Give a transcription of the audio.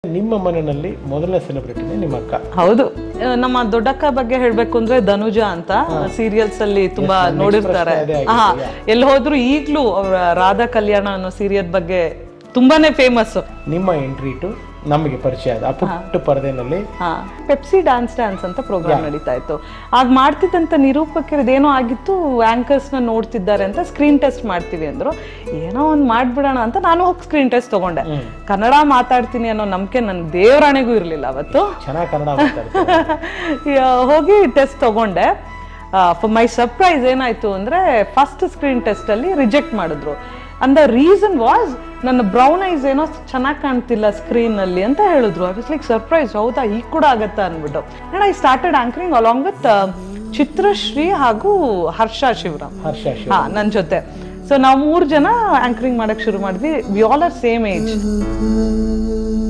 ನಿಮ್ಮ ಮನೆಯಲ್ಲಿ ಮೊದಲನೇ ಸೆಲೆಬ್ರಿಟಿನೇ ನಿಮ್ಮ ಅಕ್ಕ ಹೌದು ಆ, ನಮ್ಮ ದೊಡ್ಡಕ್ಕ ಬಗ್ಗೆ ಹೇಳ್ಬೇಕು ಅಂದ್ರೆ ಧನುಜ ಅಂತ ಸೀರಿಯಲ್ಸ್ ಅಲ್ಲಿ ತುಂಬಾ Yes, ನನ್ನ ನೋಡಿರ್ತಾರೆ express ಅದೇ ಹಾ ಆಗಿತ್ತು, ಎಲ್ಲಿ ಹೋದ್ರು ಈಗ್ಲೂ ಅವ್ರ ರಾಧಾ ಕಲ್ಯಾಣ ಅನ್ನೋ ಸೀರಿಯಲ್ ಬಗ್ಗೆ ತುಂಬಾನೇ ಫೇಮಸ್ ನಿಮ್ಮ ಎಂಟ್ರಿ ಟು ನಮಗೆ ಪರಿಚಯ ಆದ ಆ ಪುಟ್ಟ ಪರದೆನಲ್ಲಿ ಹಾ ಪೆಪ್ಸಿ ಡ್ಯಾನ್ಸ್ ಡ್ಯಾನ್ಸ್ ಅಂತ ಪ್ರೋಗ್ರಾಮ್ ನಡೀತಾ ಇತ್ತು ಆಗ ಮಾಡ್ತಿದ್ದಂತ ನಿರೂಪಕರದ್ದು ಏನೋ ಆಗಿತ್ತು ಆಂಕರ್ಸ್ ನ ನೋಡ್ತಿದ್ದಾರೆ ಅಂತ ಸ್ಕ್ರೀನ್ ಟೆಸ್ಟ್ ಮಾಡ್ತೀವಿ ಅಂದ್ರು ಏನೋ ಒಂದ್ ಮಾಡ್ಬಿಡೋಣ ಅಂತ ನಾನು ಹೋಗಿ ಸ್ಕ್ರೀನ್ ಟೆಸ್ಟ್ ತಗೊಂಡೆ ಕನ್ನಡ ಮಾತಾಡ್ತೀನಿ ಅನ್ನೋ ನಂಬಿಕೆ ನನ್ ದೇವರಾಣೆಗೂ ಇರ್ಲಿಲ್ಲ ಅವತ್ತು ಚೆನ್ನಾಗಿ ಕನ್ನಡ ಮಾತಾಡ್ತಾರೆ ಯಾ, ಹೋಗಿ ಟೆಸ್ಟ್ ತಗೊಂಡೆ ಫಾರ್ ಮೈ ಸರ್ಪ್ರೈಸ್ ಏನಾಯ್ತು ಅಂದ್ರೆ ಫಸ್ಟ್ ಸ್ಕ್ರೀನ್ ಟೆಸ್ಟ್ ಅಲ್ಲಿ ರಿಜೆಕ್ಟ್ ಮಾಡಿದ್ರು ಅಂಡ್ ದ ರೀಸನ್ ವಾಸ್ ನನ್ನ ಬ್ರೌನ್ ಐಸ್ ಏನೋ ಚೆನ್ನಾಗಿ ಕಾಣ್ತಿಲ್ಲ ಸ್ಕ್ರೀನ್ ಅಲ್ಲಿ ಅಂತ ಹೇಳಿದ್ರು ಐ ವಾಸ್ ಲೈಕ್ ಸರ್ಪ್ರೈಸ್ ಹೌದಾ ಈಗ ಕೂಡ ಆಗತ್ತಾ ಅಂದ್ಬಿಟ್ಟು and I started anchoring along with Chitrashree ಹಾಗೂ ಹರ್ಷ ಶಿವರಾಮ್ ಹರ್ಷ ಶಿವ ಹಾ ನನ್ನ ಜೊತೆ ಸೊ ನಾವು ಮೂರು ಜನ ಆಂಕರಿಂಗ್ ಮಾಡಕ್ ಶುರು ಮಾಡಿದ್ವಿ we all are same age